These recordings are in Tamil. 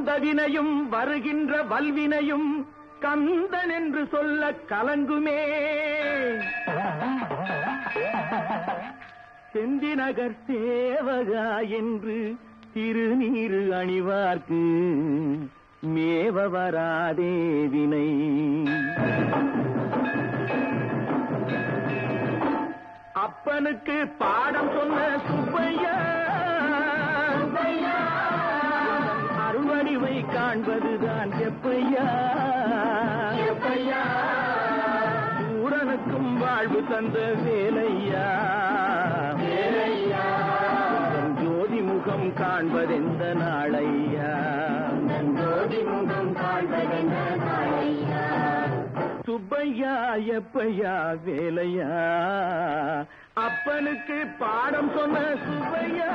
வந்த வினையும் வருகின்ற வல்வினையும் கந்தன் என்று சொல்ல கலங்குமே செந்திநகர் சேவகா என்று திருநீரு அணிவார்க்கு மேவ வராதே வினை அப்பனுக்கு பாடம் சொன்ன சுப்பையா அருள்வடிவை காண்பதுதான் எப்பையா எப்பையா சூரனுக்கும் வாழ்வு தந்த வேலையா வேலையா ஜோதி முகம் காண்பதெந்த நாளையா ஜோதி முகம் காண்பதெந்த நாளையா சுப்பையா எப்பையா வேலையா அப்பனுக்கு பாடம் சொன்ன சுப்பையா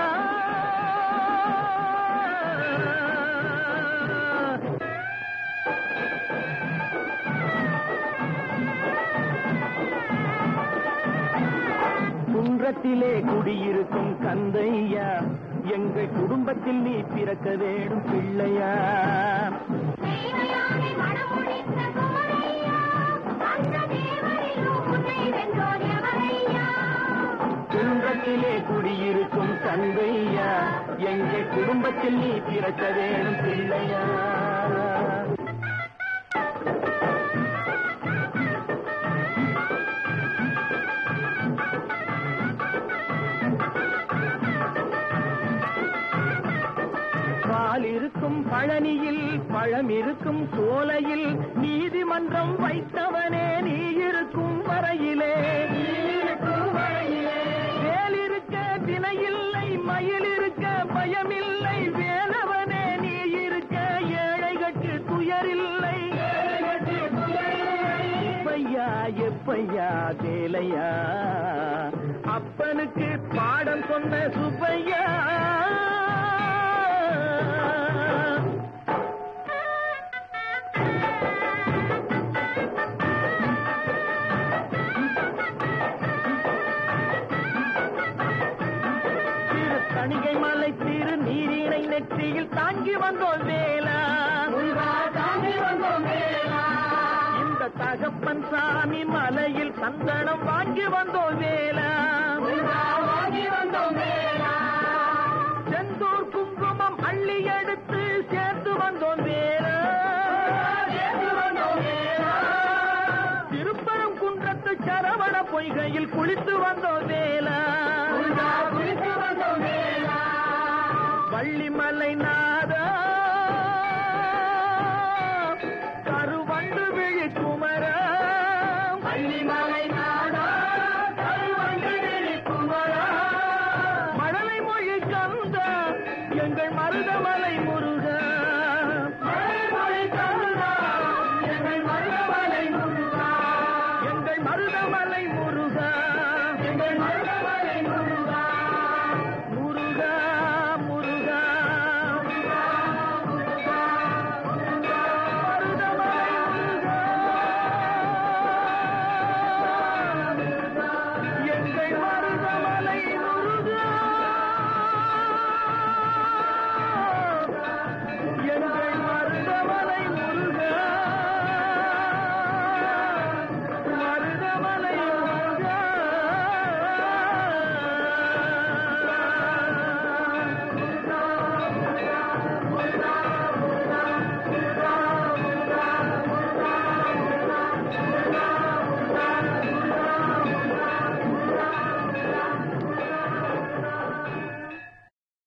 குன்றத்திலே குடியிருக்கும் கந்தையா எங்கள் குடும்பத்தில் நீ பிறக்க வேணும் பிள்ளையா தெய்வயானை மனமுடித்த குமரையா, அந்த தேவரிலும் உன்னை வென்றோர் எவரையா? குன்றத்திலே குடியிருக்கும் தந்தையா எங்கள் குடும்பத்தில் நீ பிறக்க வேணும் பிள்ளையா பால் இருக்கும் பழனியில் பழம் இருக்கும் சோலையில் நீதிமன்றம் வைத்தவனே நீ இருக்கும் வரையிலே வேல் இருக்க தினையில்லை மயில் இருக்க பயமில்லை வேலவனே நீ இருக்க ஏழைகட்கு துயரில்லை எப்பையா எப்பையா வேலையா அப்பனுக்கு பாடம் சொன்ன சுப்பையா திரு தணிகை மலை திரு நீரினை நெற்றியில் தாங்கி வந்தோம் வேலா இந்த தகப்பன் சாமி மலையில் சந்தனம் வாங்கி வந்தோம் வேலா செந்தூர் குங்குமம் அள்ளி எடுத்து சேர்த்து வந்தோம் வேலா திருப்பரம் குன்றத்து சரவண பொய்கையில் குளித்து வந்தோம் வேலா வள்ளிமலை நாட